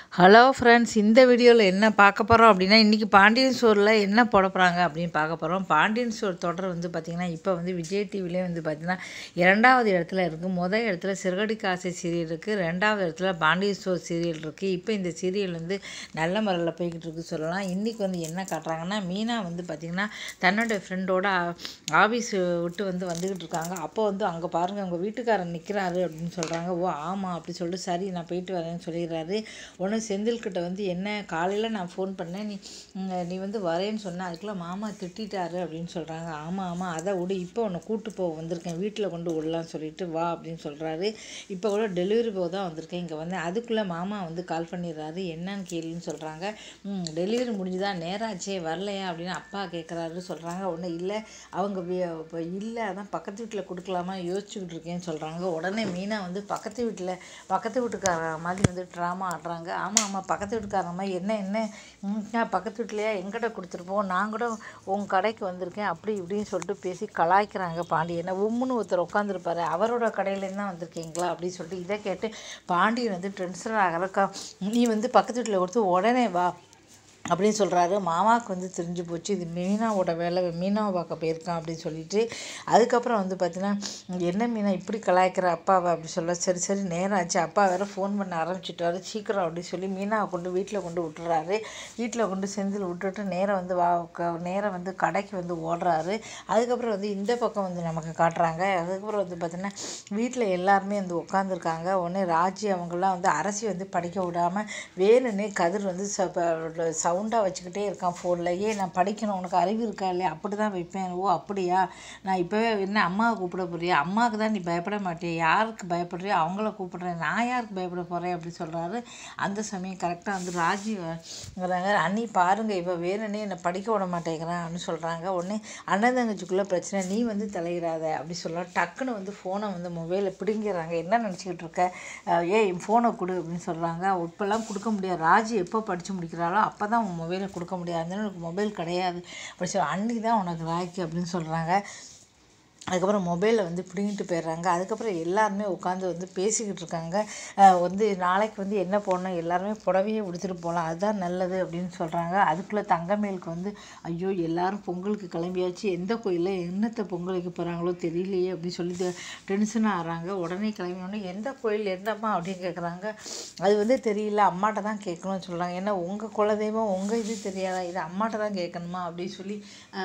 hello friends இந்த வீடியோவில் என்ன பார்க்க போகிறோம் அப்படின்னா இன்றைக்கி பாண்டியன் ஸ்டோரில் என்ன போட போகிறாங்க அப்படின்னு பார்க்க போகிறோம் பாண்டியன் ஸ்டோர் தொடர் வந்து பார்த்திங்கன்னா இப்போ வந்து விஜய் டிவிலே வந்து பார்த்திங்கன்னா இரண்டாவது இடத்துல இருக்குது முதல் இடத்துல சிறுகடிக்கு ஆசை சீரியல் இருக்குது ரெண்டாவது இடத்துல பாண்டியன் ஸ்டோர் சீரியல் இருக்குது இப்போ இந்த சீரியல் வந்து நல்ல முறையில் போய்கிட்டு இருக்கு சொல்லலாம் இன்றைக்கி வந்து என்ன காட்டுறாங்கன்னா மீனா வந்து பார்த்திங்கன்னா தன்னோட ஃப்ரெண்டோட ஆஃபீஸ் விட்டு வந்து வந்துக்கிட்டு இருக்காங்க அப்போ வந்து அங்கே பாருங்கள் அவங்க வீட்டுக்காரர் நிற்கிறாரு அப்படின்னு சொல்கிறாங்க ஓ ஆமாம் அப்படி சொல்லிட்டு சரி நான் போயிட்டு வரேன்னு சொல்லிடுறாரு ஒன்று செந்தில்கிட்ட வந்து என்ன காலையில் நான் ஃபோன் பண்ணேன் நீ ம், நீ வந்து வரேன்னு சொன்ன அதுக்குள்ளே மாமா திட்டிட்டாரு அப்படின்னு சொல்கிறாங்க ஆமாம் ஆமாம் அதை விடு இப்போ உன்னை கூட்டு போக வந்திருக்கேன் வீட்டில் கொண்டு விடலான்னு சொல்லிட்டு வா அப்படின்னு சொல்கிறாரு இப்போ கூட டெலிவரி போக தான் வந்திருக்கேன் இங்கே வந்து அதுக்குள்ளே மாமா வந்து கால் பண்ணிடுறாரு என்னன்னு கேளுன்னு சொல்கிறாங்க ம் டெலிவரி முடிஞ்சுதா நேராச்சே வரலையா அப்படின்னு அப்பா கேட்குறாரு சொல்கிறாங்க ஒன்றும் இல்லை அவங்க வி- இப்போ இல்லை அதான் பக்கத்து வீட்டில் கொடுக்கலாமா யோசிச்சுக்கிட்டு இருக்கேன்னு சொல்கிறாங்க உடனே மீனா வந்து பக்கத்து வீட்டில் பக்கத்து வீட்டுக்கார மாதிரி வந்து ட்ராமா ஆடுறாங்க ஆமாம் ஆமாம் பக்கத்து வீட்டுக்காரம்மா என்ன என்ன ம், நான் பக்கத்து வீட்லையா எங்கிட்ட கொடுத்துருப்போம் நான் கூட உங்கள் கடைக்கு வந்திருக்கேன் அப்படி இப்படின்னு சொல்லிட்டு பேசி கலாய்க்கிறாங்க பாண்டியனை உம்முன்னு ஒருத்தர் உட்காந்துருப்பாரு அவரோட கடையிலேருந்து தான் வந்திருக்கீங்களா அப்படின்னு சொல்லிட்டு இதை கேட்டு பாண்டியன் வந்து டென்ஷன் ஆகிறக்கா நீ வந்து பக்கத்து வீட்டில் கொடுத்து உடனே வா அப்படின்னு சொல்கிறாரு மாமாவுக்கு வந்து தெரிஞ்சு போச்சு இது மீனாவோட வேலை மீனாவை பார்க்க போயிருக்கான் அப்படின்னு சொல்லிட்டு அதுக்கப்புறம் வந்து பார்த்தீங்கன்னா என்ன மீனா இப்படி கலாய்க்கிற அப்பாவை அப்படி சொல்ல சரி சரி நேரம் ஆச்சு அப்பா வேற ஃபோன் பண்ண ஆரம்பிச்சிட்டாரு சீக்கிரம் அப்படின்னு சொல்லி மீனாவை கொண்டு வீட்டில் கொண்டு விட்டுறாரு வீட்டில் கொண்டு செந்தில் விட்டுட்டு நேரம் வந்து வா க- நேரம் வந்து கடைக்கு வந்து ஓடுறாரு அதுக்கப்புறம் வந்து இந்த பக்கம் வந்து நமக்கு காட்டுறாங்க அதுக்கப்புறம் வந்து பார்த்தீங்கன்னா வீட்டில் எல்லாருமே வந்து உட்காந்துருக்காங்க உடனே ராஜி அவங்கெல்லாம் வந்து அரசி வந்து படிக்க விடாமல் வேணும்னே கதிர் வந்து சவுண்டாக வச்சுக்கிட்டே இருக்கான் ஃபோனில் ஏன் நான் படிக்கணும் உனக்கு அறிவு இருக்கா இல்லையா அப்படி தான் வைப்பேன் ஓ அப்படியா நான் இப்போவே என்ன அம்மாவை கூப்பிட போறியா அம்மாவுக்கு தான் நீ பயப்பட மாட்டியா யாருக்கு பயப்படுறியோ அவங்கள கூப்பிடுறேன் நான் யாருக்கு பயப்பட போகிறேன் அப்படி சொல்கிறாரு அந்த சமயம் கரெக்டாக வந்து ராஜி வராங்க அண்ணி பாருங்க இவ வேணும்னே என்னை படிக்க விட மாட்டேங்கிறான் அப்படின்னு சொல்கிறாங்க உடனே அண்ணன் தங்கச்சிக்குள்ளே பிரச்சனை நீ வந்து தலையிடாத அப்படி சொல்ல டக்குன்னு வந்து ஃபோனை வந்து மொபைலை பிடுங்கிறாங்க என்ன நினச்சிக்கிட்டு இருக்க அஹ் ஏய் ஃபோனை கொடு அப்படின்னு சொல்கிறாங்க இப்போல்லாம் கொடுக்க முடியாது ராஜி எப்போ படித்து முடிக்கிறாளோ அப்போ தான் உன் மொபைலை கொடுக்க முடியாது அதனால உனக்கு மொபைல் கிடையாது அப்படி சொல்லி அன்னைக்கு தான் உனக்கு ராய்க்கு அப்படின்னு சொல்கிறாங்க அதுக்கப்புறம் மொபைலை வந்து பிடிங்கிட்டு போயிடுறாங்க அதுக்கப்புறம் எல்லாருமே உட்காந்து வந்து பேசிக்கிட்டு இருக்காங்க அஹ் வந்து நாளைக்கு வந்து என்ன போடணும் எல்லாருமே புடவையே உடுத்துட்டு போகலாம் அதுதான் நல்லது அப்படின்னு சொல்கிறாங்க அதுக்குள்ளே தங்கமேலுக்கு வந்து ஐயோ எல்லாரும் பொங்கலுக்கு கிளம்பியாச்சு எந்த கோயிலில் என்னத்தை பொங்கல் வைக்க போகிறாங்களோ தெரியலையே அப்படின்னு சொல்லி டென்ஷன் ஆகிறாங்க உடனே கிளம்பினோடனே எந்த கோயில் என்னம்மா அப்படின்னு கேட்குறாங்க அது வந்து தெரியல அம்மாட்ட தான் கேட்கணும்னு சொல்கிறாங்க ஏன்னா உங்கள் குலதெய்வம் உங்கள் இது தெரியாதா இது அம்மாட்ட தான் கேட்கணுமா அப்படின்னு சொல்லி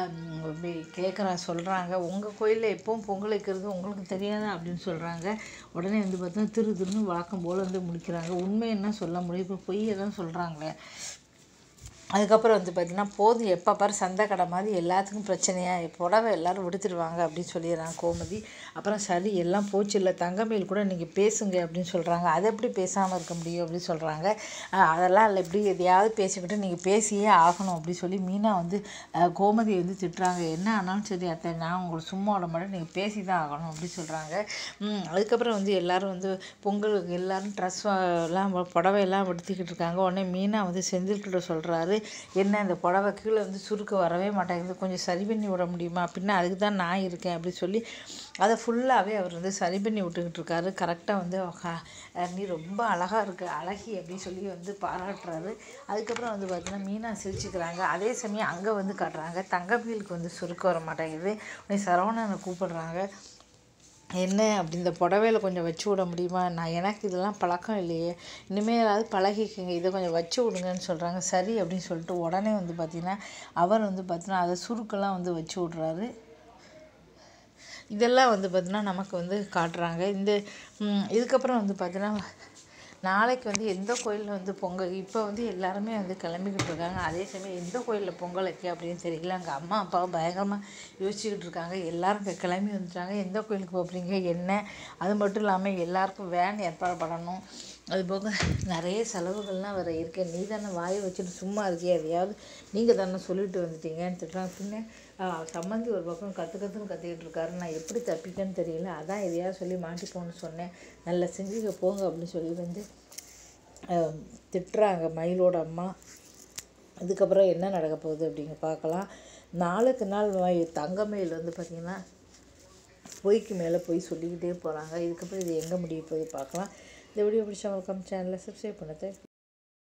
கேட்குறான் சொல்கிறாங்க உங்கள் கோயிலில் எப்பவும் பொங்கல் வைக்கிறது உங்களுக்கு தெரியாதா அப்படின்னு சொல்கிறாங்க உடனே வந்து பார்த்தா திரு திருன்னு வழக்கம் போல் வந்து முடிக்கிறாங்க உண்மை என்ன சொல்ல முடியும் இப்போ பொய்யை தான் சொல்கிறாங்களே அதுக்கப்புறம் வந்து பார்த்தீங்கன்னா போதும் எப்போ பாரு சந்தை கடை மாதிரி எல்லாத்துக்கும் பிரச்சனையா புடவை எல்லாரும் விடுத்துருவாங்க அப்படின்னு சொல்லிடுறாங்க கோமதி அப்புறம் சரி எல்லாம் போச்சு இல்லை தங்கமேல் கூட நீங்கள் பேசுங்க அப்படின்னு சொல்கிறாங்க அதை எப்படி பேசாமல் இருக்க முடியும் அப்படின்னு சொல்கிறாங்க அதெல்லாம் இல்லை இப்படி எதையாவது பேசிக்கிட்டு நீங்கள் பேசியே ஆகணும் அப்படி சொல்லி மீனா வந்து அஹ், கோமதி வந்து திட்டுறாங்க என்ன ஆனாலும் சரி அத்தை நான் உங்களை சும்மா விட மாட்டேன் நீங்கள் பேசி தான் ஆகணும் அப்படி சொல்கிறாங்க அதுக்கப்புறம் வந்து எல்லாரும் வந்து பொங்கலுக்கு எல்லாரும் ட்ரெஸ் எல்லாம் புடவை எல்லாம் எடுத்துக்கிட்டு இருக்காங்க உடனே மீனா வந்து செந்தில்கிட்ட சொல்கிறாரு என்ன இந்த புடவை கீழே வந்து சுருக்க வரவே மாட்டேங்குது கொஞ்சம் சரி பண்ணி விட முடியுமா அப்படின்னா அதுக்கு தான் நான் இருக்கேன் அப்படி சொல்லி அதை ஃபுல்லாகவே அவர் வந்து சரி பண்ணி விட்டுக்கிட்டு இருக்காரு கரெக்டாக வந்து "அக்கா, அஹ், நீ ரொம்ப அழகாக இருக்க அழகி அப்படின்னு சொல்லி வந்து பாராட்டுறாரு அதுக்கப்புறம் வந்து பார்த்தீங்கன்னா மீனா சிரிச்சுக்கிறாங்க அதே சமயம் அங்கே வந்து காட்டுறாங்க தங்கமயிலுக்கு வந்து சுருக்க வர மாட்டேங்குது உடனே சரவணனை கூப்பிடுறாங்க என்ன அப்படி இந்த புடவையில கொஞ்சம் வச்சு விட முடியுமா நான் எனக்கு இதெல்லாம் பழக்கம் இல்லையே இனிமேலாவது பழகிக்கங்க இதை கொஞ்சம் வச்சு விடுங்கன்னு சொல்கிறாங்க சரி அப்படின்னு சொல்லிட்டு உடனே வந்து பார்த்திங்கன்னா அவர் வந்து பார்த்தீங்கன்னா அதை சுருக்கெல்லாம் வந்து வச்சு விட்றாரு இதெல்லாம் வந்து பார்த்தீங்கன்னா நமக்கு வந்து காட்டுறாங்க இந்த ம், இதுக்கப்புறம் வந்து பார்த்தீங்கன்னா நாளைக்கு வந்து எந்த கோயிலில் வந்து பொங்கல் இப்போ வந்து எல்லாருமே வந்து கிளம்பிக்கிட்டு இருக்காங்க அதே சமயம் எந்த கோயிலில் பொங்கல் வைக்க அப்படின்னு தெரியல அங்கே அம்மா அப்பாவும் பயங்கரமாக யோசிச்சுக்கிட்டு இருக்காங்க எல்லாரும் இங்கே கிளம்பி வந்துட்டாங்க எந்த கோயிலுக்கு போகிறீங்க என்ன அது மட்டும் இல்லாமல் எல்லாருக்கும் வேன் ஏற்பாடு பண்ணணும் அது போக நிறைய செலவுகள்லாம் வேறு இருக்கு நீ தானே வாயை வச்சுட்டு சும்மா இருக்கியா எதையாவது நீங்கள் தானே சொல்லிட்டு வந்துட்டீங்கன்னு திட்டுறாங்க பின்ன ஆஹ், சம்மந்தி ஒரு பக்கம் கற்று கற்றுன்னு கத்திக்கிட்டு இருக்காரு நான் எப்படி தப்பிக்கன்னு தெரியல அதான் எதையாவது சொல்லி மாட்டிப்போன்னு சொன்னேன் நல்லா செஞ்சுக்க போங்க அப்படின்னு சொல்லி வந்து ஆஹ், திட்டுறாங்க மயிலோட அம்மா இதுக்கப்புறம் என்ன நடக்க போகுது அப்படிங்க பார்க்கலாம் நாளுக்கு நாள் ம- தங்கமயில் வந்து பார்த்திங்கன்னா பொய்க்கு மேலே பொய் சொல்லிக்கிட்டே போகிறாங்க இதுக்கப்புறம் இது எங்கே முடிய போய் பார்க்கலாம் இந்த வீடியோ பிடிச்சவங்க சேனலை சப்ஸ்கிரைப் பண்ண தேங்க்யூ